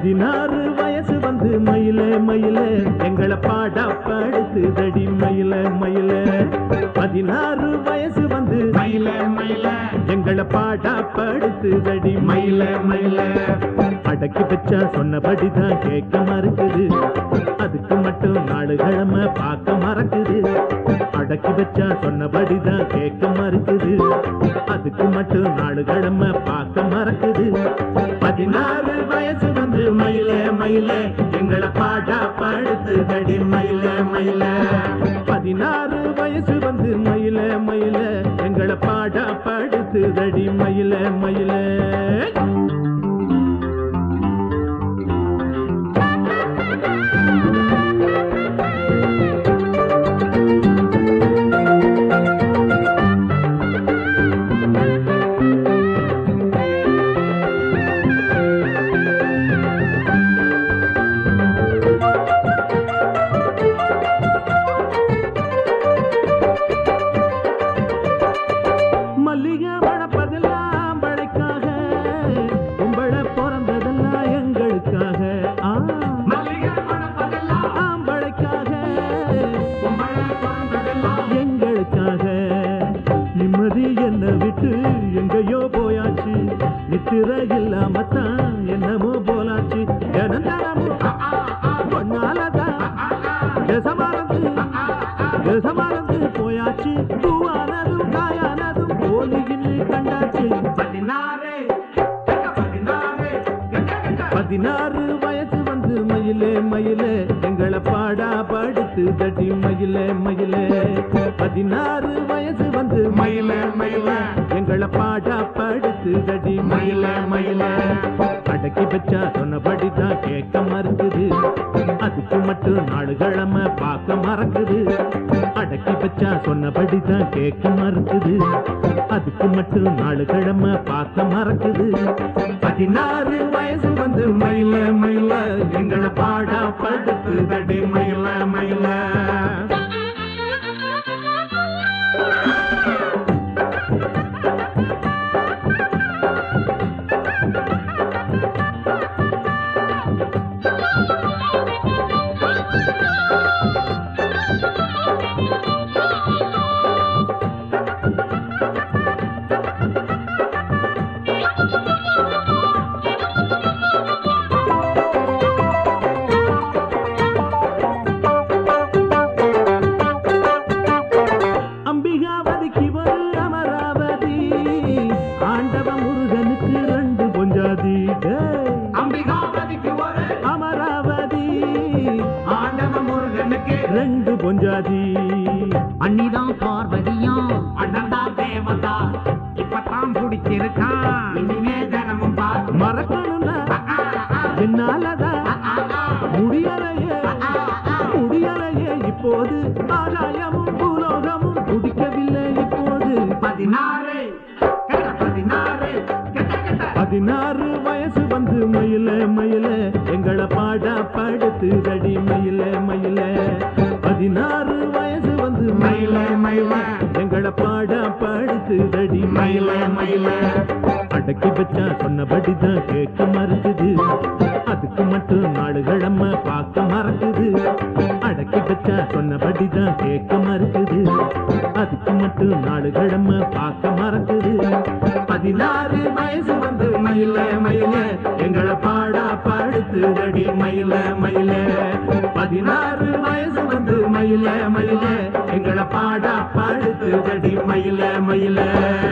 பதினாறு வயசு வந்து மயில மயில எங்களை பாடா படுத்துதடி மயில மயில பதினாறு வயசு வந்து மயில மயில எங்களை பாடா படுத்துதடி மயில மயில அடக்கி வச்சா சொன்னபடிதான் கேட்க மறுக்குது அதுக்கு மட்டும் நாலு கிழமை பார்க்க மறக்குது அடக்கி வச்சா சொன்னபடிதான் கேட்க மறுக்குது அதுக்கு மட்டும் நாலு கிழமை பார்க்க மறக்குது பதினாறு வயசு வந்து மயில மயில எங்களை பாடா படுத்துதடி மயில மயில பதினாறு வயசு வந்து மயில மயில எங்களை பாடா படுத்துதடி மயில மயில மல்லிகை வளர்ப்பதெல்லாம் பழைக்காக கும்பள பிறந்ததெல்லாம் எங்களுக்காக ஆ, மல்லிகை மணப்பதெல்லாம் ஆம்பளைக்காக கும்பல பிறந்ததெல்லாம் எங்களுக்காக நிம்மதி என்ன விட்டு எங்கேயோ போயாச்சு நித்திர இல்லாமத்தான் என்னமோ போலாச்சு தினந்தனமும் பொன்னாலதான் தேசமானது தேசமானது போயாச்சு பூவானதும் காயானதும் போலின்னு கண்டாச்சு பதினாறு கெட்ட பதினாறு கெட்ட கெட்ட பதினாறு வயசு வந்து மயிலே மயிலே எங்களை பாடா படுத்து தட்டி மயிலே மயிலே பதினாறு வயசு வந்து மயில மயில எங்களை பாடா படுத்து தட்டி மயில மயில அடக்கி வச்சா சொன்னபடிதான் கேட்க மறுக்குது அதுக்கு மட்டும் நாலு கிழமை பார்க்க மறக்குது அடக்கி வச்சா சொன்னபடிதான் கேட்க மறுக்குது அதுக்கு மட்டும் நாலு கிழமை பார்க்க மறக்குது பதினாறு வயசு வந்து மயில மயில எங்களை பாடா படுத்து தடி மயில மயில அம்பிகாவதிக்கு ஒரு அமராவதி ஆண்டவ முருகனுக்கு ரெண்டு பொஞ்சாதி டேய். அம்பிகாபதிக்கு ஒரு அமராவதி ஆண்டவ முருகனுக்கு ரெண்டு பொஞ்சாதி அன்னிதான் பார்வதியாம் அண்ணன்தான் தேவதா இப்பதான் பிடிச்சிருக்கான் இனிமே தினமும் பார் மறக்கணும்னா என்னாலதான் முடியலையே முடியலையே இப்போது ஆகாயமும் பூலோகமும் குடிக்கவில்லை இப்போது பதினாறு கெட்ட பதினாறு கெட்ட கெட்ட பதினாறு வயசு வந்து மயில மயில எங்களை பாடா படுத்து தடி மயில மயில பதினாறு வயசு வந்து மயில மயில எங்களை பாடா படுத்து தடி மயில மயில அடக்கி வச்சா சொன்னபடிதான் கேட்க மறுக்குது அதுக்கு மட்டும் நாலு கிழமை பார்க்க மறக்குது அடக்கி வச்சா சொன்னபடிதான் கேட்க மறுக்குது அதுக்கு மட்டும் நாலு கிழமை பார்க்க மறக்குது பதினாறு வயசு வந்து மயில மயில எங்களை பாடா படுத்து தடி மயில மயில பதினாறு வயசு வந்து மயில மயில எங்களை பாடா படுத்து தடி மயில மயில